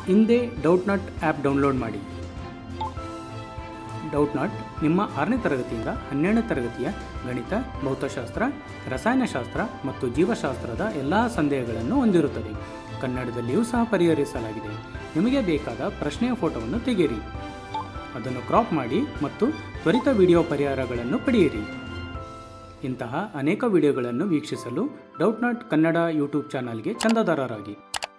ಹಿಂದೆ Doubtnut app download ಮಾಡಿ Doubtnut ನಿಮ್ಮ ಆರನೇ ತರಗತಿಯಿಂದ ಹನ್ನೆರಡನೇ ತರಗತಿಯ ಗಣಿತ ಭೌತಶಾಸ್ತ್ರ ರಸಾಯನಶಾಸ್ತ್ರ ಮತ್ತು ಜೀವಶಾಸ್ತ್ರದ ಎಲ್ಲ ಸಂದೇಹಗಳನ್ನು ಹೊಂದಿರುತ್ತದೆ ಕನ್ನಡದಲ್ಲಿಯೂ ಸಹ ಪರಿಹರಿಸಲಾಗಿದೆ ನಿಮಗೆ ಬೇಕಾದ ಪ್ರಶ್ನೆಯ ಫೋಟೋವನ್ನು ತೆಗೆಯಿರಿ ಅದನ್ನು ಕ್ರಾಪ್ ಮಾಡಿ ಮತ್ತು ತ್ವರಿತ ವಿಡಿಯೋ ಪರಿಹಾರಗಳನ್ನು ಪಡೆಯಿರಿ ಇಂತಹ ಅನೇಕ ವಿಡಿಯೋಗಳನ್ನು ವೀಕ್ಷಿಸಲು ಡೌಟ್ ನಾಟ್ ಕನ್ನಡ ಯೂಟ್ಯೂಬ್ ಚಾನಲ್ಗೆ ಚಂದಾದಾರರಾಗಿ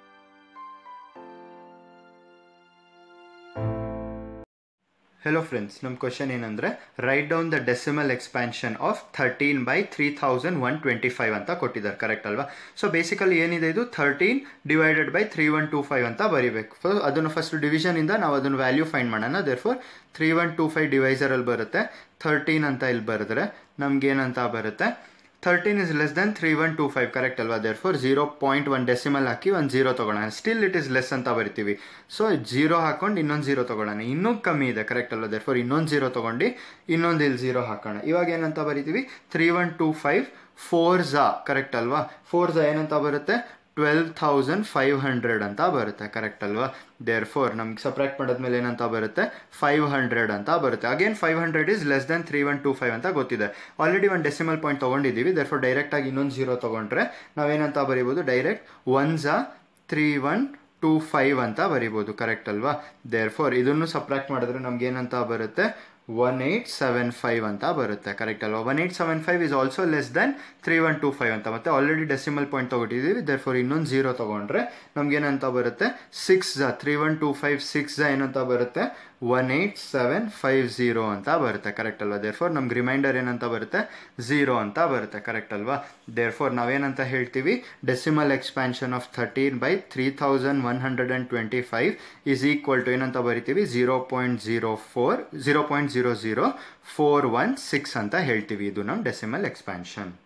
ಹೆಲೋ ಫ್ರೆಂಡ್ಸ್ ನಮ್ಮ ಕ್ವಶನ್ ಏನಂದರೆ write down the decimal expansion of thirteen by three thousand one twenty five ಅಂತ ಕೊಟ್ಟಿದ್ದಾರೆ ಕರೆಕ್ಟ್ ಅಲ್ವಾ ಸೊ ಬೇಸಿಕಲಿ ಏನಿದೆ ಇದು thirteen divided by three one two five ಅಂತ ಬರೀಬೇಕು ಸೊ ಅದನ್ನು ಫಸ್ಟ್ ಡಿವಿಷನಿಂದ ನಾವು ಅದನ್ನು ವ್ಯಾಲ್ಯೂ ಫೈಂಡ್ ಮಾಡೋಣ therefore three one two five ಡಿವೈಸರಲ್ಲಿ ಬರುತ್ತೆ ಥರ್ಟೀನ್ ಅಂತ ಇಲ್ಲಿ ಬರೆದ್ರೆ ನಮ್ಗೇನಂತ ಬರುತ್ತೆ thirteen is less than three one two five correct ಅಲ್ವಾ therefore zero point one decimal ಹಾಕಿ ಒಂದು ಜೀರೋ ತೊಗೊಳ್ಳೋಣ ಸ್ಟಿಲ್ ಇಟ್ ಇಸ್ ಲೆಸ್ ಅಂತ ಬರಿತೀವಿ ಸೊ ಜೀರೋ ಹಾಕೊಂಡು ಇನ್ನೊಂದು ಜೀರೋ ತೊಗೊಳ್ಳೋಣ ಇನ್ನೂ ಕಮ್ಮಿ ಇದೆ ಕರೆಕ್ಟ್ ಅಲ್ವಾ ದೇರ್ ಫೋರ್ ಇನ್ನೊಂದು ಜೀರೋ ತೊಗೊಂಡು ಇನ್ನೊಂದು ಇಲ್ಲಿ ಜೀರೋ ಹಾಕೋಣ ಇವಾಗ ಏನಂತ ಬರಿತೀವಿ three one two five four ಝಾ ಕರೆಕ್ಟ್ ಅಲ್ವಾ ಫೋರ್ ಝಾ ಏನಂತ ಬರುತ್ತೆ ಟ್ವೆಲ್ವ್ ಥೌಸಂಡ್ ಫೈವ್ ಹಂಡ್ರೆಡ್ ಅಂತ ಬರುತ್ತೆ ಕರೆಕ್ಟ್ ಅಲ್ವಾ ದೇರ್ ಫೋರ್ ನಮ್ಗೆ ಸಪ್ರೇಟ್ ಮಾಡಿದ್ಮೇಲೆ ಏನಂತ ಬರುತ್ತೆ ಫೈವ್ ಹಂಡ್ರೆಡ್ ಅಂತ ಬರುತ್ತೆ again five hundred is less than three one two five ಅಂತ ಗೊತ್ತಿದೆ ಆಲ್ರೆಡಿ ಒಂದು ಡೆಸಿಮಲ್ ಪಾಯಿಂಟ್ ತೊಗೊಂಡಿದ್ದೀವಿ ದೇರ್ ಫೋರ್ ಡೈರೆಕ್ಟಾಗಿ ಇನ್ನೊಂದು ಜೀರೋ ತೊಗೊಂಡ್ರೆ ನಾವೇನಂತ ಬರಿಬೋದು ಡೈರೆಕ್ಟ್ ಒನ್ ಝಾ ತ್ರೀ ಒನ್ ಟೂ ಫೈವ್ ಅಂತ ಬರಿಬೋದು ಕರೆಕ್ಟ್ ಅಲ್ವಾ ದೇರ್ ಫೋರ್ ಇದನ್ನು ಸಪ್ರಾಕ್ಟ್ ಮಾಡಿದ್ರೆ ನಮ್ಗೆ ಏನಂತ ಬರುತ್ತೆ ಒನ್ ಏಯ್ಟ್ ಸೆವೆನ್ ಫೈವ್ ಅಂತ ಬರುತ್ತೆ ಕರೆಕ್ಟ್ ಅಲ್ವಾ one eight seven five is also less than three one two five ಅಂತ ಮತ್ತೆ ಆಲ್ರೆಡಿ ಡೆಸಿಮಲ್ ಪಾಯಿಂಟ್ ತೊಗೊಟ್ಟಿದ್ದೀವಿ ದೇರ್ ಫೋರ್ ಇನ್ನೊಂದು ಜೀರೋ ತೊಗೊಂಡ್ರೆ ನಮ್ಗೇನಂತ ಬರುತ್ತೆ ಸಿಕ್ಸ್ ಝ three one two five six ಝ ಏನಂತ ಬರುತ್ತೆ one eight seven five zero ಅಂತ ಬರುತ್ತೆ ಕರೆಕ್ಟ್ ಅಲ್ವಾ ದೇರ್ ಫೋರ್ ನಮ್ಗೆ ರಿಮೈಂಡರ್ ಏನಂತ ಬರುತ್ತೆ ಝೀರೋ ಅಂತ ಬರುತ್ತೆ ಕರೆಕ್ಟ್ ಅಲ್ವಾ ದೇರ್ ಫೋರ್ ನಾವೇನಂತ ಹೇಳ್ತೀವಿ decimal expansion of thirteen by three thousand one hundred and twenty five is equal to ಏನಂತ ಬರಿತೀವಿ zero point zero four zero point zero zero four one six ಅಂತ ಹೇಳ್ತೀವಿ ಇದು ನಮ್ಮ ಡೆಸಿಮಲ್ ಎಕ್ಸ್ಪ್ಯಾನ್ಷನ್